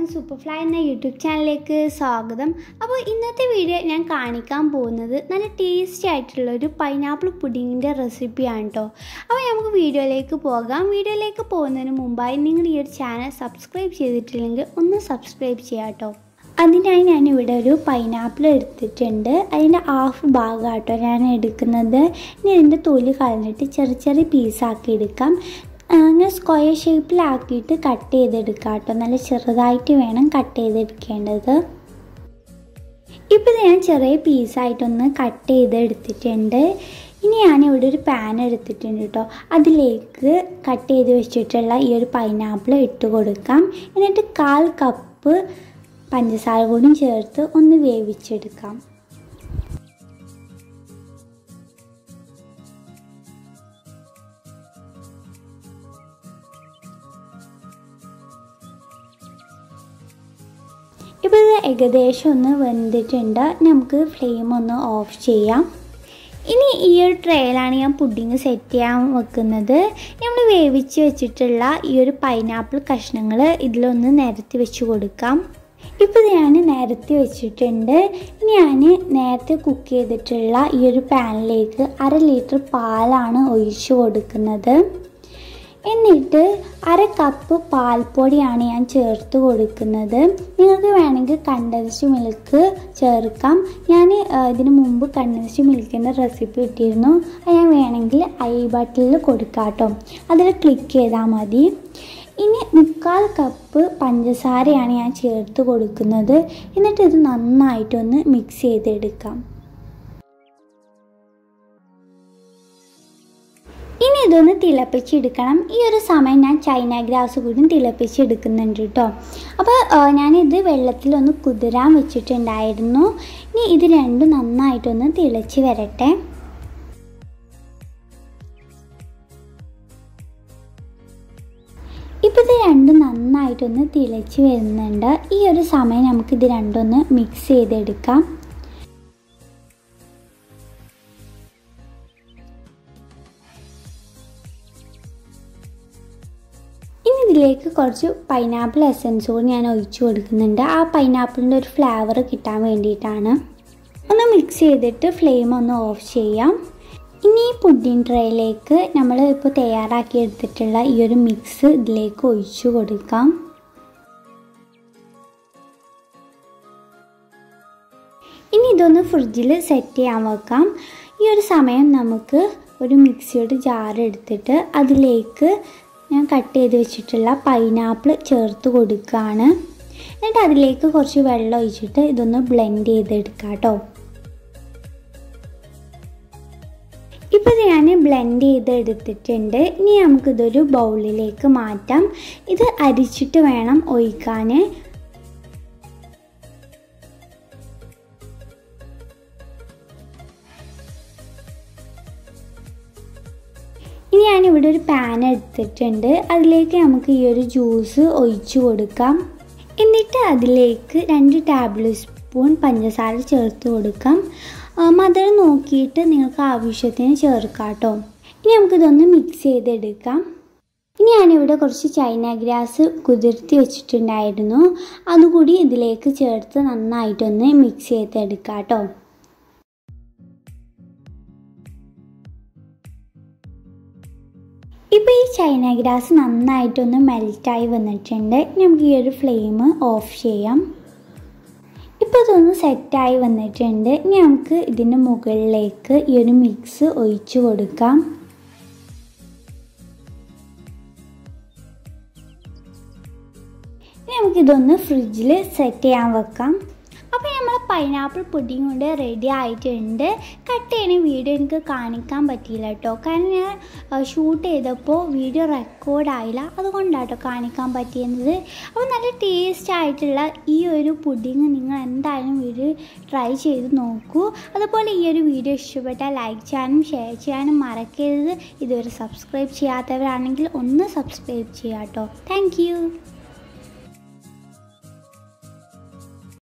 സൂപ്പർഫ്ലൈ എന്ന യൂട്യൂബ് ചാനലിലേക്ക് സ്വാഗതം അപ്പോൾ ഇന്നത്തെ വീഡിയോ ഞാൻ കാണിക്കാൻ പോകുന്നത് നല്ല ടേസ്റ്റി ആയിട്ടുള്ള ഒരു പൈനാപ്പിൾ പുഡിങ്ങിൻ്റെ റെസിപ്പിയാണ് കേട്ടോ അപ്പോൾ നമുക്ക് വീഡിയോയിലേക്ക് പോകാം വീഡിയോയിലേക്ക് പോകുന്നതിന് മുമ്പായി നിങ്ങൾ ഈ ഒരു ചാനൽ സബ്സ്ക്രൈബ് ചെയ്തിട്ടില്ലെങ്കിൽ ഒന്ന് സബ്സ്ക്രൈബ് ചെയ്യാം കേട്ടോ അതിനായി ഞാനിവിടെ ഒരു പൈനാപ്പിൾ എടുത്തിട്ടുണ്ട് അതിൻ്റെ ഹാഫ് ഭാഗം കേട്ടോ ഞാൻ എടുക്കുന്നത് ഇനി ഇതിൻ്റെ തൊലി കളഞ്ഞിട്ട് ചെറിയ ചെറിയ പീസാക്കി എടുക്കാം അങ്ങനെ സ്ക്വയർ ഷേപ്പിലാക്കിയിട്ട് കട്ട് ചെയ്തെടുക്കാം കേട്ടോ നല്ല ചെറുതായിട്ട് വേണം കട്ട് ചെയ്തെടുക്കേണ്ടത് ഇപ്പോൾ ഇത് ഞാൻ ചെറിയ പീസായിട്ടൊന്ന് കട്ട് ചെയ്തെടുത്തിട്ടുണ്ട് ഇനി ഞാനിവിടെ ഒരു പാൻ എടുത്തിട്ടുണ്ട് കേട്ടോ അതിലേക്ക് കട്ട് ചെയ്ത് വെച്ചിട്ടുള്ള ഈ ഒരു പൈനാപ്പിൾ ഇട്ട് കൊടുക്കാം എന്നിട്ട് കാൽ കപ്പ് പഞ്ചസാര കൂടി ചേർത്ത് ഒന്ന് വേവിച്ചെടുക്കാം ഇപ്പോൾ ഇത് ഏകദേശം ഒന്ന് വെന്തിട്ടുണ്ട് നമുക്ക് ഫ്ലെയിം ഒന്ന് ഓഫ് ചെയ്യാം ഇനി ഈ ഒരു ട്രേയിലാണ് ഞാൻ പുഡിങ് സെറ്റ് ചെയ്യാൻ വെക്കുന്നത് നമ്മൾ വേവിച്ച് വെച്ചിട്ടുള്ള ഈ ഒരു പൈനാപ്പിൾ കഷ്ണങ്ങൾ ഇതിലൊന്ന് നിരത്തി വെച്ച് കൊടുക്കാം ഇപ്പോൾ ഞാൻ നിരത്തി വെച്ചിട്ടുണ്ട് ഇനി ഞാൻ നേരത്തെ കുക്ക് ചെയ്തിട്ടുള്ള ഈ ഒരു പാനിലേക്ക് അര ലിറ്റർ പാലാണ് ഒഴിച്ചു കൊടുക്കുന്നത് എന്നിട്ട് അര കപ്പ് പാൽപ്പൊടിയാണ് ഞാൻ ചേർത്ത് കൊടുക്കുന്നത് നിങ്ങൾക്ക് വേണമെങ്കിൽ കണ്ടൻസ്ഡ് മിൽക്ക് ചേർക്കാം ഞാൻ ഇതിന് മുമ്പ് കണ്ടൻസ്ഡ് മിൽക്കിൻ്റെ റെസിപ്പി ഇട്ടിരുന്നു അത് ഞാൻ വേണമെങ്കിൽ ഐ ബട്ടണിൽ കൊടുക്കാം കേട്ടോ അതിൽ ക്ലിക്ക് ചെയ്താൽ മതി ഇനി മുക്കാൽ കപ്പ് പഞ്ചസാരയാണ് ഞാൻ ചേർത്ത് കൊടുക്കുന്നത് എന്നിട്ട് ഇത് നന്നായിട്ടൊന്ന് മിക്സ് ചെയ്തെടുക്കാം ഇനി ഇതൊന്ന് തിളപ്പിച്ചെടുക്കണം ഈ ഒരു സമയം ഞാൻ ചൈന ഗ്രാസ് കൂടി തിളപ്പിച്ചെടുക്കുന്നുണ്ട് കേട്ടോ അപ്പോൾ ഞാനിത് വെള്ളത്തിലൊന്ന് കുതിരാൻ വെച്ചിട്ടുണ്ടായിരുന്നു ഇനി ഇത് രണ്ടും നന്നായിട്ടൊന്ന് തിളച്ച് വരട്ടെ ഇപ്പോൾ ഇത് രണ്ടും നന്നായിട്ടൊന്ന് തിളച്ച് വരുന്നുണ്ട് ഈ ഒരു സമയം നമുക്കിത് രണ്ടൊന്ന് മിക്സ് ചെയ്തെടുക്കാം ഇനി ഇതിലേക്ക് കുറച്ച് പൈനാപ്പിൾ എസൻസ് കൂടി ഞാൻ ഒഴിച്ചു കൊടുക്കുന്നുണ്ട് ആ പൈനാപ്പിളിൻ്റെ ഒരു ഫ്ലേവർ കിട്ടാൻ വേണ്ടിയിട്ടാണ് ഒന്ന് മിക്സ് ചെയ്തിട്ട് ഫ്ലെയിം ഒന്ന് ഓഫ് ചെയ്യാം ഇനി ഈ പുഡിൻ ട്രേയിലേക്ക് നമ്മൾ ഇപ്പോൾ തയ്യാറാക്കി എടുത്തിട്ടുള്ള ഈ ഒരു മിക്സ് ഇതിലേക്ക് ഒഴിച്ചു കൊടുക്കാം ഇനി ഇതൊന്ന് ഫ്രിഡ്ജിൽ സെറ്റ് ചെയ്യാൻ വെക്കാം ഈ ഒരു സമയം നമുക്ക് ഒരു മിക്സിയുടെ ജാർ എടുത്തിട്ട് അതിലേക്ക് ഞാൻ കട്ട് ചെയ്ത് വെച്ചിട്ടുള്ള പൈനാപ്പിൾ ചേർത്ത് കൊടുക്കുകയാണ് എന്നിട്ട് അതിലേക്ക് കുറച്ച് വെള്ളം ഒഴിച്ചിട്ട് ഇതൊന്ന് ബ്ലെൻഡ് ചെയ്തെടുക്കാം കേട്ടോ ഇപ്പോൾ ഇത് ഞാൻ ബ്ലെൻഡ് ചെയ്ത് എടുത്തിട്ടുണ്ട് ഇനി നമുക്കിതൊരു ബൗളിലേക്ക് മാറ്റാം ഇത് അരിച്ചിട്ട് വേണം ഒഴിക്കാൻ ഇനി ഞാനിവിടെ ഒരു പാൻ എടുത്തിട്ടുണ്ട് അതിലേക്ക് നമുക്ക് ഈ ഒരു ജ്യൂസ് ഒഴിച്ചു കൊടുക്കാം എന്നിട്ട് അതിലേക്ക് രണ്ട് ടേബിൾ സ്പൂൺ പഞ്ചസാര ചേർത്ത് കൊടുക്കാം മധുരം നോക്കിയിട്ട് നിങ്ങൾക്ക് ആവശ്യത്തിന് ചേർക്കാം കേട്ടോ ഇനി നമുക്കിതൊന്ന് മിക്സ് ചെയ്തെടുക്കാം ഇനി ഞാനിവിടെ കുറച്ച് ചൈന ഗ്രാസ് കുതിർത്തി വെച്ചിട്ടുണ്ടായിരുന്നു അതുകൂടി ഇതിലേക്ക് ചേർത്ത് നന്നായിട്ടൊന്ന് മിക്സ് ചെയ്തെടുക്കാം കേട്ടോ ഇപ്പോൾ ഈ ചൈന ഗ്രാസ് നന്നായിട്ടൊന്ന് മെൽറ്റായി വന്നിട്ടുണ്ട് നമുക്ക് ഈ ഒരു ഫ്ലെയിം ഓഫ് ചെയ്യാം ഇപ്പോൾ ഇതൊന്ന് സെറ്റായി വന്നിട്ടുണ്ട് ഇനി നമുക്ക് ഇതിൻ്റെ മുകളിലേക്ക് ഈ ഒരു മിക്സ് ഒഴിച്ചു കൊടുക്കാം ഇനി നമുക്കിതൊന്ന് ഫ്രിഡ്ജിൽ സെറ്റ് ചെയ്യാൻ വെക്കാം അപ്പോൾ നമ്മൾ പൈനാപ്പിൾ പുഡിങ് കൊണ്ട് റെഡി ആയിട്ടുണ്ട് കട്ട് ചെയ്യണ വീഡിയോ എനിക്ക് കാണിക്കാൻ പറ്റിയില്ല കേട്ടോ കാരണം ഞാൻ ഷൂട്ട് ചെയ്തപ്പോൾ വീഡിയോ റെക്കോർഡായില്ല അതുകൊണ്ടാട്ടോ കാണിക്കാൻ പറ്റിയത് അപ്പോൾ നല്ല ടേസ്റ്റ് ആയിട്ടുള്ള ഈ ഒരു പുഡിങ് നിങ്ങൾ എന്തായാലും വീഡിയോ ട്രൈ ചെയ്ത് നോക്കൂ അതുപോലെ ഈ ഒരു വീഡിയോ ഇഷ്ടപ്പെട്ടാൽ ലൈക്ക് ചെയ്യാനും ഷെയർ ചെയ്യാനും മറക്കരുത് ഇതുവരെ സബ്സ്ക്രൈബ് ചെയ്യാത്തവരാണെങ്കിൽ ഒന്ന് സബ്സ്ക്രൈബ് ചെയ്യാം കേട്ടോ താങ്ക്